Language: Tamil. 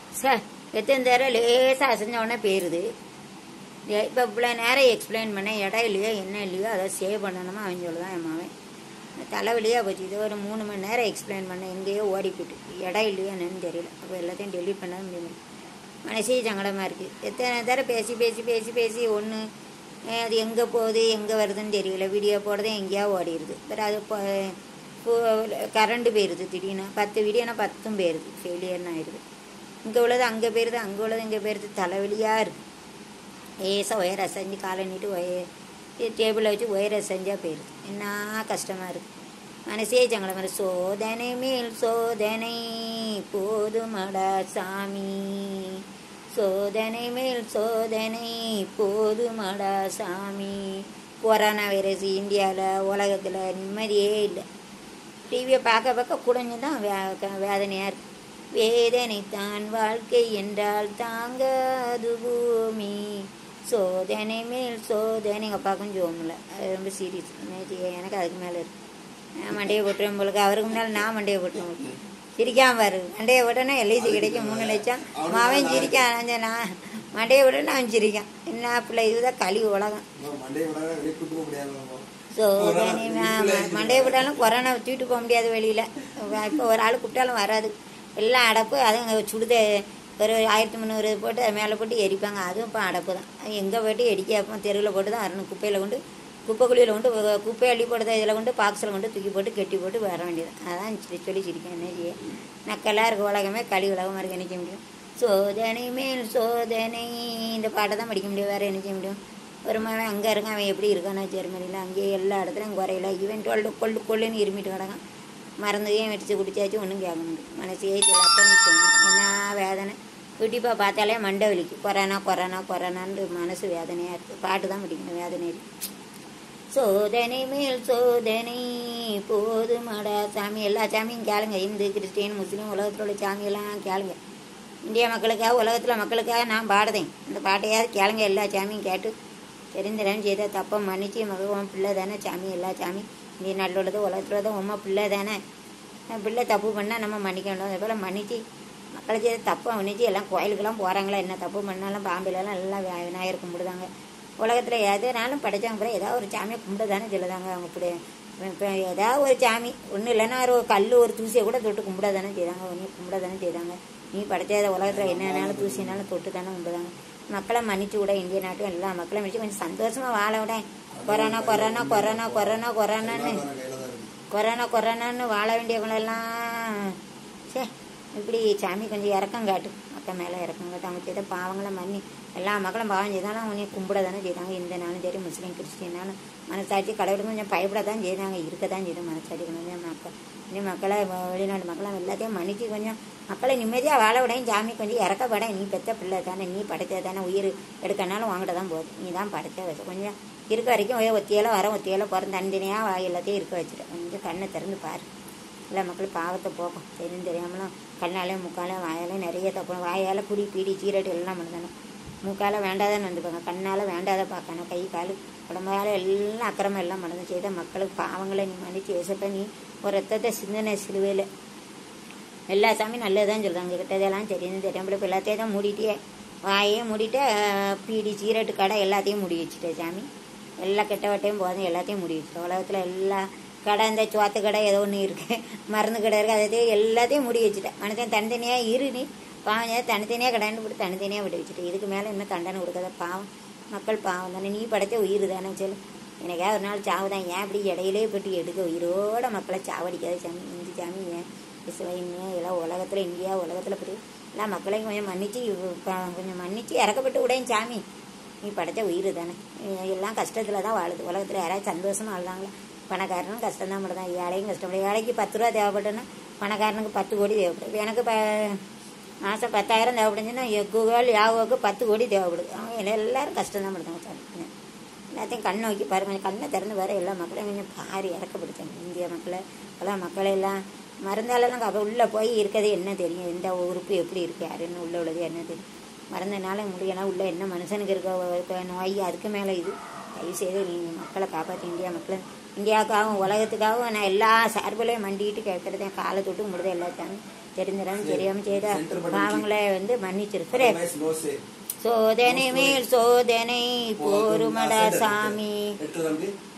சார் எத்தனை தடவை லேசாக அசைஞ்ச உடனே போயிருது இப்போ இவ்வளோ நேரம் எக்ஸ்பிளைன் பண்ணேன் இடம் இல்லையோ என்ன இல்லையோ அதை சேவ் பண்ணணுமா அவன் சொல்லுதான் என் மாவன் தலைவலியாக போச்சு இது ஒரு மூணு மணி நேரம் எக்ஸ்பிளைன் பண்ணேன் எங்கேயோ ஓடி போயிட்டு இடம் இல்லையோ என்னன்னு தெரியல அப்போ எல்லாத்தையும் டெலீட் பண்ண முடியல மனசே சங்கடமாக இருக்குது எத்தனை தடவை பேசி பேசி பேசி பேசி ஒன்று அது எங்கே போகுது எங்கே வருதுன்னு தெரியல வீடியோ போடுறதே எங்கேயா ஓடிடுது பிறகு அது இப்போ கரண்ட்டு போயிடுது திடீர்னு பத்து வீடியோனா பத்தும் போயிடுது ஃபெயிலியர்னு ஆயிடுது இங்கே உள்ளது அங்கே போயிடுது அங்கே உள்ளது இங்கே போயிடுது தலைவலியாக இருக்குது ஏசாக ஒயர் அசைஞ்சு காலை நீட்டு ஒய டேபிளில் வச்சு ஒயர் அசைஞ்சா போயிடுது என்ன கஷ்டமாக இருக்குது மனசே சங்கடம் மாதிரி சோதனை மேல் சோதனை போதுமடா சாமி சோதனை மேல் சோதனை போதுமடா சாமி கொரோனா வைரஸ் இந்தியாவில் உலகத்தில் நிம்மதியே இல்லை டிவியை பார்க்க பார்க்க குடஞ்சு தான் வே வேதனையாக இருக்கு வேதனைத்தான் வாழ்க்கை என்றால் தாங்காது பூமி சோதனை மேல் சோதனை எங்கள் அப்பாவுக்கும் ஜோமில்ல அது ரொம்ப சீரியஸ் எனக்கு அதுக்கு மேலே இருக்கு நான் மண்டையை போட்டுருவேன் உங்களுக்கு அவருக்கு முன்னால் நான் மண்டையை போட்டுருவேன் சிரிக்காம பாரு மண்டையை விட்டனா எல்ஐசி கிடைக்கும் மூணு லட்சம் அவன் சிரிக்கான் நான் மண்டையை விட்டனா அவன் சிரிக்கான் என்ன பிள்ளை இதுதான் கழிவு உலகம் மண்டையை விட வெளியே கூட்டு போக முடியாது ஸோ மண்டையை விட்டாலும் கொரோனா தூக்கிட்டு போக முடியாது வெளியில் இப்போ ஒரு ஆள் கூப்பிட்டாலும் வராது எல்லாம் அடப்பு அதுவும் சுடுத ஒரு ஆயிரத்தி முந்நூறு போட்டு அது மேலே போட்டு எரிப்பாங்க அதுவும் இப்போ அடப்பு தான் அது எங்கே போயிட்டு எடிக்க தெருவில் போட்டு தான் வரணும் குப்பையில் கொண்டு குப்பை குழியில் கொண்டு குப்பை அள்ளி போடுறத இதில் கொண்டு பாக்ஸில் கொண்டு தூக்கி போட்டு கெட்டி போட்டு வர வேண்டியது அதான் சொல்லி சொல்லி சிரிக்கேன் என்ன செய்ய நக்கலாக இருக்க உலகமே களி உலகமாக இருக்க நினைக்க முடியும் சோதனை மேல் சோதனை இந்த பாட்டை தான் படிக்க முடியும் வேறு என்ன செய்ய முடியும் ஒரு மகன் அங்கே இருக்கான் அவன் எப்படி இருக்கானோ ஜெர்மனியில் அங்கேயே எல்லா இடத்துலையும் குறையில இவன் டொல்டு கொள்ளு கொள்ளுன்னு இருமிட்டு கிடக்கான் மறந்தையும் வெடிச்சு குடிச்சாச்சு ஒன்றும் கேட்க முடியும் மனசே அப்போ என்ன வேதனை யூடியூப்பை பார்த்தாலே மண்டை வலிக்கு கொரோனா கொரோனா கொரோனான்னு மனசு வேதனையாக இருக்குது பாட்டு தான் படிக்கணும் வேதனை இருக்கு சோதனை மேல் சோதனை போதுமாடா சாமி எல்லா சாமியும் கேளுங்க இந்து கிறிஸ்டின் முஸ்லீம் உலகத்தில் உள்ள சாமியெல்லாம் கேளுங்க இந்திய மக்களுக்காக உலகத்தில் மக்களுக்காக நான் பாடுதேன் அந்த பாட்டையாவது கேளுங்க எல்லா சாமியும் கேட்டு தெரிந்திரன் செய்த தப்பை மன்னிச்சு மகன் பிள்ளை தானே சாமி எல்லா சாமி இந்திய நாட்டில் உள்ளது உலகத்தில் உள்ளது உமா பிள்ளை தானே பிள்ளை தப்பு பண்ணால் நம்ம மன்னிக்கணும் அதே போல் மன்னிச்சு மக்களை செய்த தப்பை மன்னிச்சு எல்லாம் கோயிலுக்கெல்லாம் போகிறாங்களா என்ன தப்பு பண்ணாலும் பாம்பேலலாம் எல்லாம் வி- விநாயகர் கும்பிடுதாங்க உலகத்தில் எதுனாலும் படைச்சவங்க கூட ஏதாவது ஒரு சாமியை கும்பிட தானே சொல்லுதாங்க அவங்க இப்படி இப்போ ஏதாவது ஒரு சாமி ஒன்றும் இல்லைன்னா ஒரு கல் ஒரு தூசியை கூட தொட்டு கும்பிட தானே செய்தாங்க நீ கும்பிட தானே செய்தாங்க நீ படைச்ச உலகத்தில் என்னன்னாலும் தூசினாலும் தொட்டு தானே கும்பிடுதாங்க மக்களை மன்னிச்சு விட இந்திய நாட்டும் எல்லா மக்களும் மன்னிச்சு கொஞ்சம் சந்தோஷமாக வாழ விட கொரோனா கொரோனா கொரோனா கொரோனா கொரோனான்னு கையில தான் இருக்கு கொரோனா கொரோனான்னு வாழ வேண்டியவங்களெல்லாம் சே இப்படி சாமி கொஞ்சம் இறக்கம் காட்டு மக்கள் மேலே இறக்கம் காட்டு அவங்க செய்த பாவங்களை மன்னி எல்லா மக்களும் பாவம் செய்தாலும் அவங்க கும்பிட தானே செய்தாங்க இந்தனாலும் சரி முஸ்லீம் கிறிஸ்டினாலும் மனசாட்சி கடவுளுக்கு கொஞ்சம் பயப்பட தான் செய்தாங்க இருக்க தான் செய்யும் மனசாட்சி கொஞ்சம் மக்கள் இன்னும் மக்களை வ- வெளிநாட்டு மக்களை எல்லாத்தையும் மன்னிச்சு கொஞ்சம் மக்களை நிம்மதியாக வாழ விடையும் சாமி கொஞ்சம் இறக்கப்பட நீ பெத்த பிள்ளை தானே நீ படைச்சது தானே உயிர் எடுக்கனாலும் வாங்கிட்ட தான் போகுது நீ தான் படைச்ச வச்சு கொஞ்சம் இருக்க வரைக்கும் ஒரே ஒத்தியால வர ஒத்தியால பிறந்த தனித்தனியாக எல்லாத்தையும் இருக்க வச்சுட்டேன் கொஞ்சம் கண்ணை திறந்து பாரு எல்லா மக்களும் பாவத்தை போக்கும் தெரியும் தெரியாமலாம் கண்ணாலே முக்காலே வாயாலே நிறைய தப்பு வாயால் குடி பீடி சீரட்டு எல்லாம் பண்ணுதானே மூக்கால வேண்டாதான் வந்துப்பாங்க கண்ணால் வேண்டாத பார்க்கணும் கை கால் உடம்பால எல்லாம் அக்கிரமம் எல்லாம் மறந்து செய்த மக்களுக்கு பாவங்களை நீ மன்னிச்சு ஏசப்ப நீ ஒரு ரத்தத்தை சிந்தனை சிலுவையில் எல்லா சாமியும் நல்லதுதான் சொல்கிறாங்க கிட்டதெல்லாம் தெரியும் தெரியாமல் இப்போ எல்லாத்தையும் தான் மூடிட்டே வாயே மூடிட்டு அஹ், பீடி சீரட்டு கடை எல்லாத்தையும் மூடி வச்சுட்டேன் சாமி எல்லா கெட்ட வட்டையும் போதும் எல்லாத்தையும் மூடி வச்சுட்டேன் உலகத்தில் எல்லா கடை இந்த சோத்து கடை ஏதோ ஒன்று இருக்கு மருந்து கடை இருக்குது அதையும் எல்லாத்தையும் மூடி வச்சுட்டேன் மனுஷன் தனித்தனியாக இரு நீ பாவம் செய்ய தனித்தனியாக கடைன்னு போட்டு தனித்தனியாக விட்டு வச்சுட்டு இதுக்கு மேலே இன்னும் தண்டனை கொடுக்காத பாவம் மக்கள் பாவம் தானே நீ படைச்ச உயிர் தானே சொல்லு எனக்காவது ஒரு நாள் சாவு தான் ஏன் இப்படி இடையிலே போட்டு எடுக்க உயிரோட மக்களை சாவடிக்காத சாமி இந்தி சாமி ஏன் இஸ்வைன்னு எல்லாம் உலகத்தில் இந்தியா உலகத்தில் இப்படி எல்லாம் மக்களையும் கொஞ்சம் மன்னிச்சு ப- கொஞ்சம் மன்னிச்சு இறக்கப்பட்டு விடையும் சாமி நீ படைச்ச உயிர் தானே எல்லாம் கஷ்டத்தில் தான் வாழுது உலகத்தில் யாராவது சந்தோஷமா வாழ்றாங்களா பணக்காரனும் கஷ்டம் தான் தான் ஏழையும் கஷ்டப்படும் ஏழைக்கு பத்து ரூபா தேவைப்பட்டுன்னா பணக்காரனுக்கு பத்து கோடி தேவைப்படும் இப்ப எனக்கு ப மாதம் பத்தாயிரம் தேவைப்படுச்சுன்னா எக்குகள் யாவுக்கு பத்து கோடி தேவைப்படுது அவங்க எல்லாரும் கஷ்டம் தான் படுத்தாங்க சாமி எல்லாத்தையும் கண் நோக்கி பாரு கொஞ்சம் கண்ணை திறந்து பாரு எல்லா மக்களையும் கொஞ்சம் பாரி இறக்கப்படுத்தாங்க இந்திய மக்களை எல்லாம் மக்களை எல்லாம் மருந்தாலெல்லாம் அப்போ உள்ளே போய் இருக்கிறது என்ன தெரியும் எந்த உறுப்பு எப்படி இருக்கு யாருன்னு உள்ள உள்ளது என்ன தெரியும் மருந்தனால முடியலாம் உள்ள என்ன மனுஷனுக்கு இருக்க இருக்க நோய் அதுக்கு மேலே இது தயவு செய்து நீங்கள் மக்களை காப்பாற்றி இந்தியா மக்களை இந்தியாவுக்காகவும் உலகத்துக்காகவும் நான் எல்லா சார்பிலையும் மண்டிட்டு கேட்குறது என் காலை தொட்டு முடியாது எல்லாத்தையும் தெரிஞ்சிடாம தெரியாம செய்த Center button பாவங்களை வந்து மன்னிச்சிரு சரி Otherwise, no say. சோதனை மேல் சோதனை போதும். போருமடா Center, சாமி எட்டு தம்பி